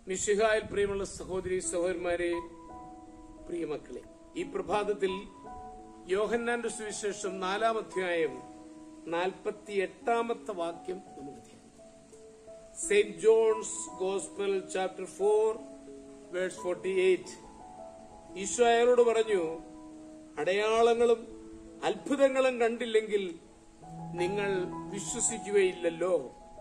മിഷിഹായിൽ പ്രിയമുള്ള സഹോദരി സഹോദരന്മാരെ പ്രിയമക്കളെ ഈ പ്രഭാതത്തിൽ യോഹന്നാന്റെ സുവിശേഷം നാലാം അധ്യായം നാൽപ്പത്തി എട്ടാമത്തെ വാക്യം നമുക്ക് ധ്യാനിക്കാം Saint John's gospel chapter four verse forty eight ഈശോ അയാളോട് പറഞ്ഞു അടയാളങ്ങളും അത്ഭുതങ്ങളും കണ്ടില്ലെങ്കിൽ നിങ്ങൾ വിശ്വസിക്കുകയില്ലല്ലോ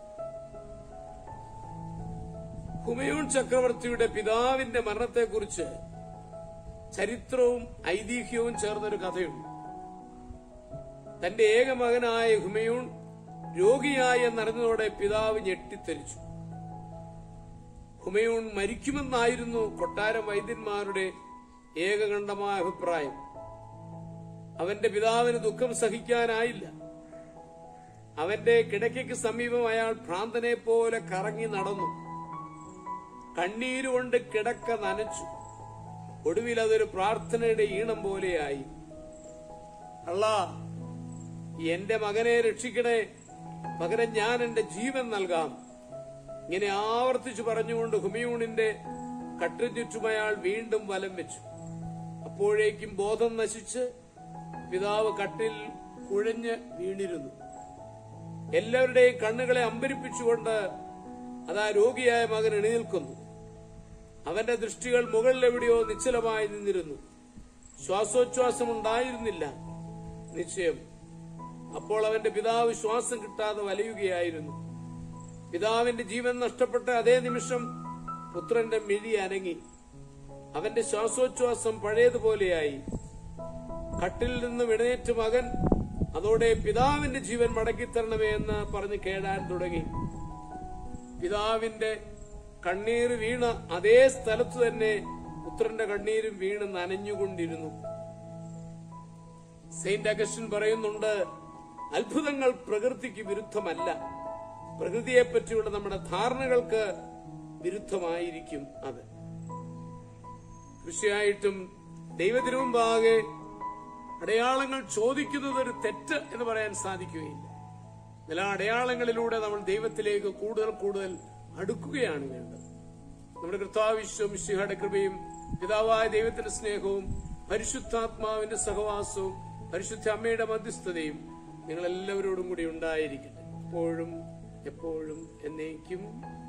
ഹുമയൂൺ ചക്രവർത്തിയുടെ പിതാവിന്റെ മരണത്തെക്കുറിച്ച് ചരിത്രവും ഐതിഹ്യവും ചേർന്നൊരു കഥയുണ്ട് തന്റെ ഏക മകനായ ഹുമയൂൺ രോഗിയായി എന്നറിഞ്ഞതോടെ പിതാവ് ഞെട്ടിത്തെറിച്ചു ഹുമയൂൺ മരിക്കുമെന്നായിരുന്നു കൊട്ടാരം വൈദ്യന്മാരുടെ ഏകകണ്ഠമായ അഭിപ്രായം അവന്റെ പിതാവിന് ദുഃഖം സഹിക്കാനായില്ല അവന്റെ കിടക്കയ്ക്ക് സമീപം അയാൾ ഭ്രാന്തനെ പോലെ കറങ്ങി നടന്നു കണ്ണീരുകൊണ്ട് കിടക്ക നനച്ചു ഒടുവിൽ അതൊരു പ്രാർത്ഥനയുടെ ഈണം പോലെയായി അള്ളാ എന്റെ മകനെ രക്ഷിക്കണേ പകരം ഞാൻ എന്റെ ജീവൻ നൽകാം ഇങ്ങനെ ആവർത്തിച്ചു പറഞ്ഞുകൊണ്ട് ഹുമയൂണിന്റെ കട്ടിന് ചുറ്റും അയാൾ വീണ്ടും വലം വെച്ചു അപ്പോഴേക്കും ബോധം നശിച്ച് പിതാവ് കട്ടിൽ കുഴഞ്ഞ് വീണിരുന്നു എല്ലാവരുടെയും കണ്ണുകളെ അമ്പരിപ്പിച്ചുകൊണ്ട് അതാ രോഗിയായ മകൻ എഴുന്നേൽക്കുന്നു അവന്റെ ദൃഷ്ടികൾ മുകളിലെവിടെയോ നിശ്ചലമായി നിന്നിരുന്നു ശ്വാസോച്ഛ്വാസം ഉണ്ടായിരുന്നില്ല നിശ്ചയം അപ്പോൾ അവന്റെ പിതാവ് ശ്വാസം കിട്ടാതെ വലയുകയായിരുന്നു പിതാവിന്റെ ജീവൻ നഷ്ടപ്പെട്ട അതേ നിമിഷം പുത്രന്റെ മിഴി അനങ്ങി അവന്റെ ശ്വാസോച്ഛ്വാസം പഴയതുപോലെയായി കട്ടിൽ നിന്നും എഴുന്നേറ്റ് മകൻ അതോടെ പിതാവിന്റെ ജീവൻ മടക്കിത്തരണമേ എന്ന് പറഞ്ഞ് കേടാൻ തുടങ്ങി പിതാവിന്റെ കണ്ണീര് വീണ അതേ സ്ഥലത്ത് തന്നെ പുത്രന്റെ കണ്ണീരും വീണ് നനഞ്ഞുകൊണ്ടിരുന്നു സെയിന്റ് അഗസ്റ്റിൻ പറയുന്നുണ്ട് അത്ഭുതങ്ങൾ പ്രകൃതിക്ക് വിരുദ്ധമല്ല പ്രകൃതിയെ പറ്റിയുള്ള നമ്മുടെ ധാരണകൾക്ക് വിരുദ്ധമായിരിക്കും അത് തീർച്ചയായിട്ടും ദൈവത്തിനു മുമ്പാകെ അടയാളങ്ങൾ ചോദിക്കുന്നത് ഒരു തെറ്റ് എന്ന് പറയാൻ സാധിക്കുകയില്ല ചില അടയാളങ്ങളിലൂടെ നമ്മൾ ദൈവത്തിലേക്ക് കൂടുതൽ കൂടുതൽ അടുക്കുകയാണ് വേണ്ടത് നമ്മുടെ കർത്താവിശ്വം മിശിഹയുടെ കൃപയും പിതാവായ ദൈവത്തിന്റെ സ്നേഹവും പരിശുദ്ധാത്മാവിന്റെ സഹവാസവും പരിശുദ്ധ അമ്മയുടെ മധ്യസ്ഥതയും നിങ്ങൾ എല്ലാവരോടും കൂടി ഉണ്ടായിരിക്കട്ടെ എപ്പോഴും എപ്പോഴും എന്നേക്കും